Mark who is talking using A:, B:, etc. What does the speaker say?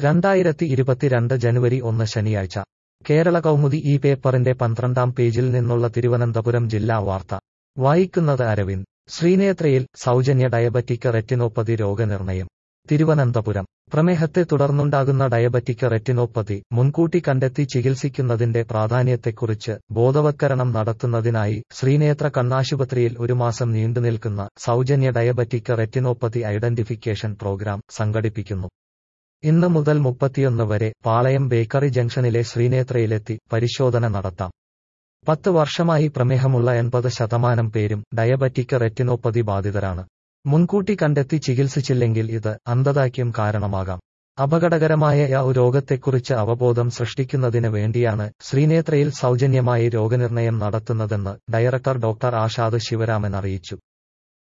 A: രണ്ടായിരത്തി ഇരുപത്തിരണ്ട് ജനുവരി ഒന്ന് ശനിയാഴ്ച കേരള കൗമുദി ഈ പേപ്പറിന്റെ പന്ത്രണ്ടാം പേജിൽ നിന്നുള്ള തിരുവനന്തപുരം ജില്ലാ വാർത്ത വായിക്കുന്നത് അരവിന്ദ് ശ്രീനേത്രയിൽ സൗജന്യ ഡയബറ്റിക് റെറ്റിനോപ്പതി രോഗനിർണയം തിരുവനന്തപുരം പ്രമേഹത്തെ തുടർന്നുണ്ടാകുന്ന ഡയബറ്റിക് റെറ്റിനോപ്പതി മുൻകൂട്ടി കണ്ടെത്തി ചികിത്സിക്കുന്നതിന്റെ പ്രാധാന്യത്തെക്കുറിച്ച് ബോധവത്കരണം നടത്തുന്നതിനായി ശ്രീനേത്ര കണ്ണാശുപത്രിയിൽ ഒരു മാസം നീണ്ടുനിൽക്കുന്ന സൗജന്യ ഡയബറ്റിക് റെറ്റിനോപ്പതി ഐഡന്റിഫിക്കേഷൻ പ്രോഗ്രാം സംഘടിപ്പിക്കുന്നു ഇന്ന് മുതൽ മുപ്പത്തിയൊന്ന് വരെ പാളയം ബേക്കറി ജംഗ്ഷനിലെ ശ്രീനേത്രയിലെത്തി പരിശോധന നടത്താം പത്ത് വർഷമായി പ്രമേഹമുള്ള എൺപത് ശതമാനം പേരും ഡയബറ്റിക് റെറ്റിനോപ്പതി ബാധിതരാണ് മുൻകൂട്ടി കണ്ടെത്തി ചികിത്സിച്ചില്ലെങ്കിൽ ഇത് അന്ധതയ്ക്കും കാരണമാകാം അപകടകരമായ യ രോഗത്തെക്കുറിച്ച് അവബോധം സൃഷ്ടിക്കുന്നതിന് വേണ്ടിയാണ് ശ്രീനേത്രയിൽ സൗജന്യമായി രോഗനിർണയം നടത്തുന്നതെന്ന് ഡയറക്ടർ ഡോക്ടർ ആഷാദ് ശിവരാമൻ അറിയിച്ചു